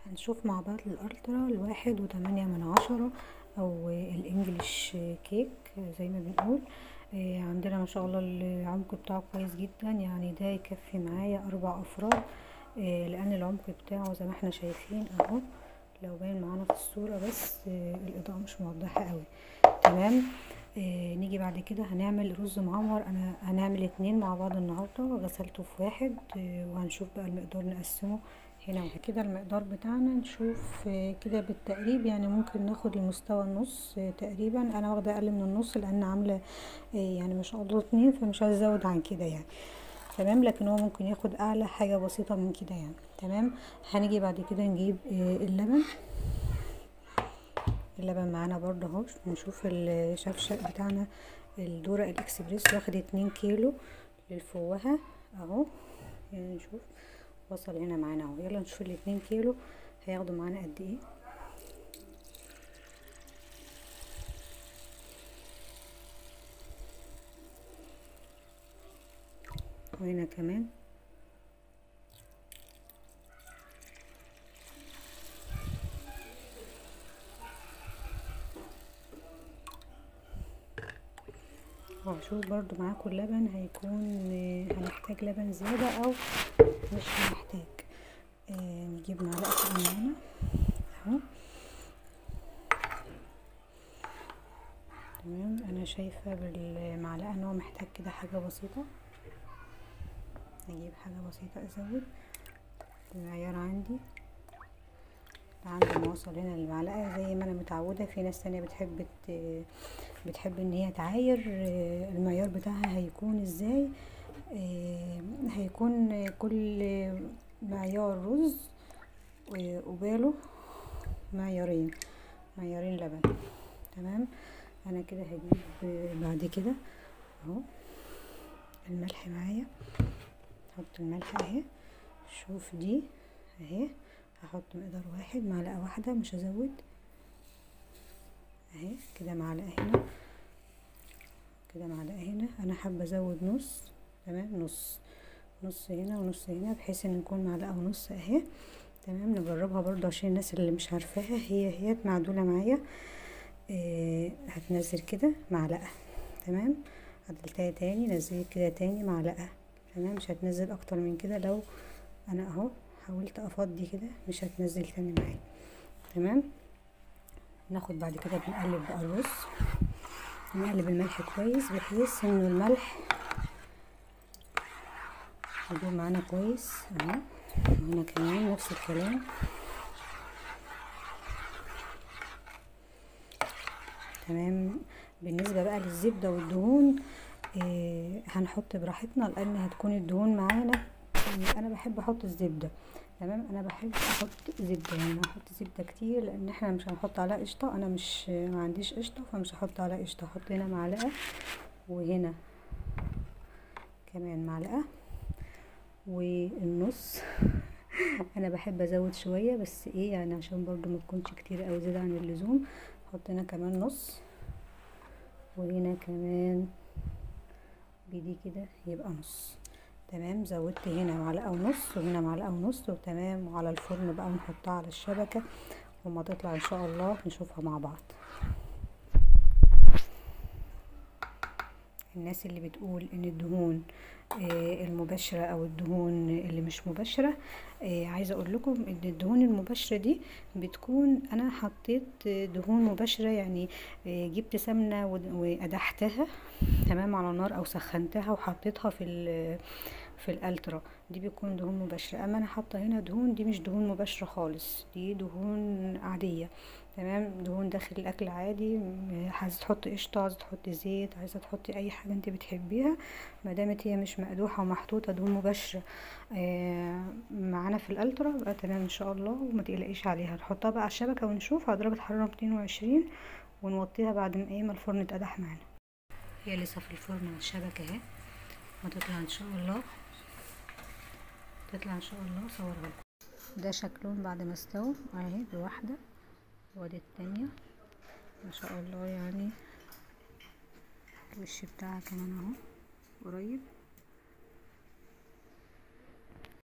هنشوف مع بعض الالترا الواحد وتمانية من عشرة او الانجليش كيك زي ما بنقول آه، عندنا ما شاء الله العمق بتاعه كويس جدا يعني ده يكفي معايا اربع افراد آه، لان العمق بتاعه زي ما احنا شايفين اهو لو باين معانا في الصورة بس آه، الاضاءة مش موضحة قوي تمام آه نيجي بعد كده هنعمل رز معمر انا هنعمل اتنين مع بعض النهارده غسلته في واحد آه وهنشوف بقى المقدار نقسمه هنا وهنا كده المقدار بتاعنا نشوف آه كده بالتقريب يعني ممكن ناخد المستوى النص آه تقريبا انا واخده اقل من النص لان عامله آه يعني ما شاء الله اتنين فمش عايزه ازود عن كده يعني تمام لكن هو ممكن ياخد اعلى حاجه بسيطه من كده يعني تمام هنيجي بعد كده نجيب آه اللبن اللبن معانا برضه اهو نشوف الشفشق بتاعنا الدورة الاكسبريس واخد اتنين كيلو للفوهة اهو يعني نشوف وصل هنا معانا اهو يلا نشوف الاتنين كيلو هياخدوا معانا قد ايه وهنا كمان وهشوف برضو معاكم اللبن هيكون هنحتاج لبن زيادة او مش هنحتاج آه نجيب معلقة معانا اهو تمام انا شايفة بالمعلقة ان هو محتاج كده حاجة بسيطة نجيب حاجة بسيطة ازود المعيار عندي عندي موصل هنا المعلقة زي ما انا متعودة في ناس تانية بتحب بتحب ان هي تعاير المعيار بتاعها هيكون ازاي هيكون كل معيار رز قباله معيارين معيارين لبن تمام انا كده هجيب بعد كده اهو الملح معايا احط الملح اهي شوف دي اهي هحط مقدار واحد معلقة واحدة مش هزود اهي كده معلقة هنا كده معلقة هنا انا حابة ازود نص تمام نص نص هنا ونص هنا بحيث ان نكون معلقة ونص اهي تمام نجربها برضو عشان الناس اللي مش عارفاها هي هي معدولة معايا آه هتنزل كده معلقة تمام عدلتها تاني نزلت كده تاني معلقة تمام مش هتنزل اكتر من كده لو انا اهو حاولت افضي كده مش هتنزل تاني معايا تمام ناخد بعد كده بنقلب بقى الرز نقلب الملح كويس بحيث ان الملح يدوب معانا كويس اهو وهنا كمان نفس الكلام تمام بالنسبة بقى للزبدة والدهون إيه هنحط براحتنا لان هتكون الدهون معانا انا بحب احط الزبده تمام انا بحب احط زبده يعني احط زبده كتير لان احنا مش هنحط عليها قشطه انا مش ما عنديش قشطه فمش هحط عليها قشطه احط هنا معلقه وهنا كمان معلقه والنص انا بحب ازود شويه بس ايه يعني عشان برضو ما تكونش كتير اوي زياده عن اللزوم احط هنا كمان نص وهنا كمان بدي كده يبقى نص تمام زودت هنا معلقه ونص وهنا معلقه ونص وتمام وعلى الفرن بقى نحطها على الشبكه وما تطلع ان شاء الله نشوفها مع بعض الناس اللي بتقول ان الدهون المباشرة او الدهون اللي مش مباشرة عايزة اقول لكم ان الدهون المباشرة دي بتكون انا حطيت دهون مباشرة يعني جبت سمنة وقدحتها تمام على النار او سخنتها وحطيتها في في الالترا دي بيكون دهون مباشرة اما انا حاطة هنا دهون دي مش دهون مباشرة خالص دي دهون عادية تمام دهون داخل الاكل عادي عايزه تحطي قشطه عايزه تحطي زيت عايزه تحطي اي حاجه انت بتحبيها ما دامت هي مش مقدوحه ومحطوطه دهون مباشره آه معانا في الالترا بقى تمام ان شاء الله وما تقلقيش عليها نحطها بقى على الشبكه ونشوف على درجه حراره 220 ونوطيها بعد ما ايه ما الفرن اتقدح معانا هي لسه في الفرن على الشبكه اهي ما تطلع ان شاء الله تطلع ان شاء الله صورها لكم ده شكلهم بعد ما استووا اهي بواحده وادي التانية ما شاء الله يعني الوش بتاعها كمان اهو قريب